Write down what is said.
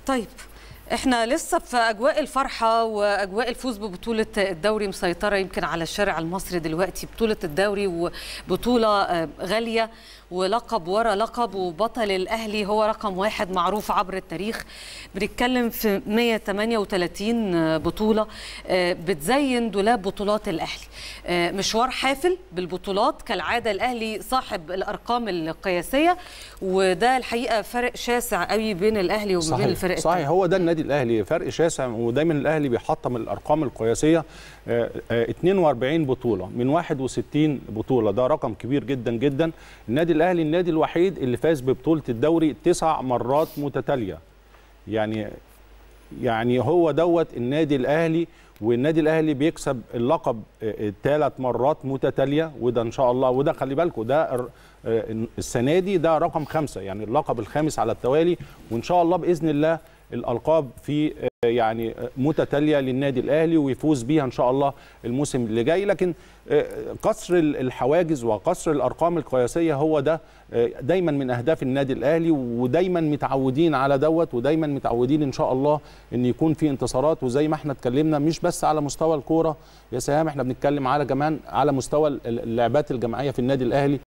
طيب احنا لسه في اجواء الفرحه واجواء الفوز ببطوله الدوري مسيطره يمكن على الشارع المصري دلوقتي بطوله الدوري وبطوله غاليه ولقب ورا لقب وبطل الاهلي هو رقم واحد معروف عبر التاريخ بنتكلم في 138 بطوله بتزين دولاب بطولات الاهلي مشوار حافل بالبطولات كالعاده الاهلي صاحب الارقام القياسيه وده الحقيقه فرق شاسع قوي بين الاهلي وبين صحيح الفرق صحيح هو ده النادي الاهلي فرق شاسع ودايما الاهلي بيحطم الارقام القياسيه 42 بطوله من 61 بطوله ده رقم كبير جدا جدا النادي الاهلي النادي الوحيد اللي فاز ببطوله الدوري تسع مرات متتاليه يعني يعني هو دوت النادي الاهلي والنادي الاهلي بيكسب اللقب ثلاث مرات متتاليه وده ان شاء الله وده خلي بالكم ده السنه دي ده رقم خمسه يعني اللقب الخامس على التوالي وان شاء الله باذن الله الالقاب في يعني متتاليه للنادي الاهلي ويفوز بيها ان شاء الله الموسم اللي جاي لكن قصر الحواجز وقصر الارقام القياسيه هو ده دايما من اهداف النادي الاهلي ودايما متعودين على دوت ودايما متعودين ان شاء الله ان يكون في انتصارات وزي ما احنا اتكلمنا مش بس على مستوى الكوره يا سهام احنا بنتكلم على كمان على مستوى اللعبات الجماعيه في النادي الاهلي